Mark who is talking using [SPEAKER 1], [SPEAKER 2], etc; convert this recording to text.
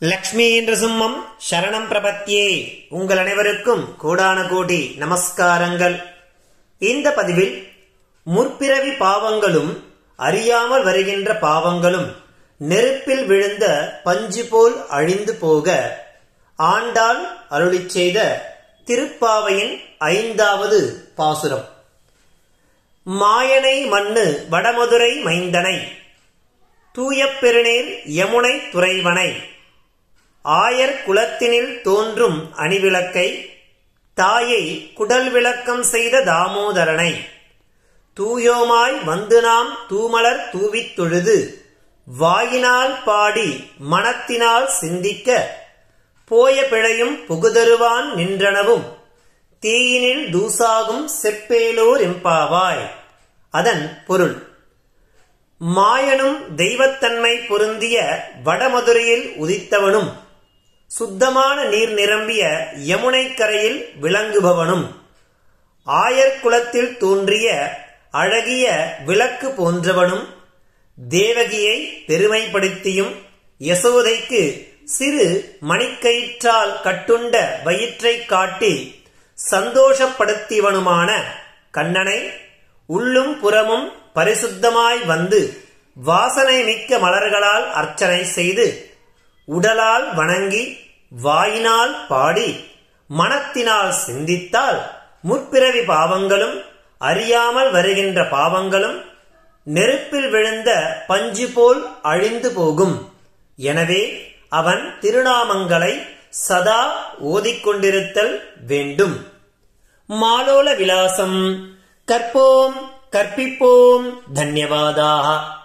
[SPEAKER 1] லக்ஷ்மி சிம்மம் சரணம் பிரபத்தியே உங்கள் அனைவருக்கும் கோடான கோடி நமஸ்காரங்கள் இந்த பதிவில் முற்பிறவி பாவங்களும் அறியாமல் வருகின்ற பாவங்களும் நெருப்பில் விழுந்த பஞ்சு போல் அழிந்து போக ஆண்டாள் அருளிச் செய்த திருப்பாவையின் ஐந்தாவது பாசுரம் மாயனை மண்ணு வடமதுரை மைந்தனை தூயப் பெருநீர் யமுனை துறைவனை ஆயர் குலத்தினில் தோன்றும் அணிவிளக்கை தாயை குடல் விளக்கம் செய்த தாமோதரனை தூயோமாய் வந்து நாம் தூமலர் தூவித் தொழுது வாயினால் பாடி மனத்தினால் சிந்திக்க போய பிழையும் புகுதருவான் நின்றனவும் தீயினில் தூசாகும் செப்பேலோர் எம்பாவாய் அதன் பொருள் மாயனும் தெய்வத்தன்மை பொருந்திய வடமதுரையில் உதித்தவனும் சுத்தமான நீர் நிரம்பிய யமுனை கரையில் விளங்குபவனும் ஆயர் குலத்தில் தோன்றிய அழகிய விளக்கு போன்றவனும் தேவகியை பெருமைப்படுத்தியும் யசோதைக்கு சிறு மணிக்கயிற்றால் கட்டுண்ட வயிற்றை காட்டி சந்தோஷப்படுத்தியவனுமான கண்ணனை உள்ளும் புறமும் பரிசுத்தமாய் வந்து வாசனை மிக்க மலர்களால் அர்ச்சனை செய்து உடலால் வணங்கி வாயினால் பாடி மனத்தினால் சிந்தித்தால் முற்பிறவி பாவங்களும் அறியாமல் வருகின்ற பாவங்களும் நெருப்பில் விழுந்த பஞ்சு போல் அழிந்து போகும் எனவே அவன் திருநாமங்களை சதா ஓதிக்கொண்டிருத்தல் வேண்டும் மாலோல விலாசம் கற்போம் கற்பிப்போம் தன்யவாதாக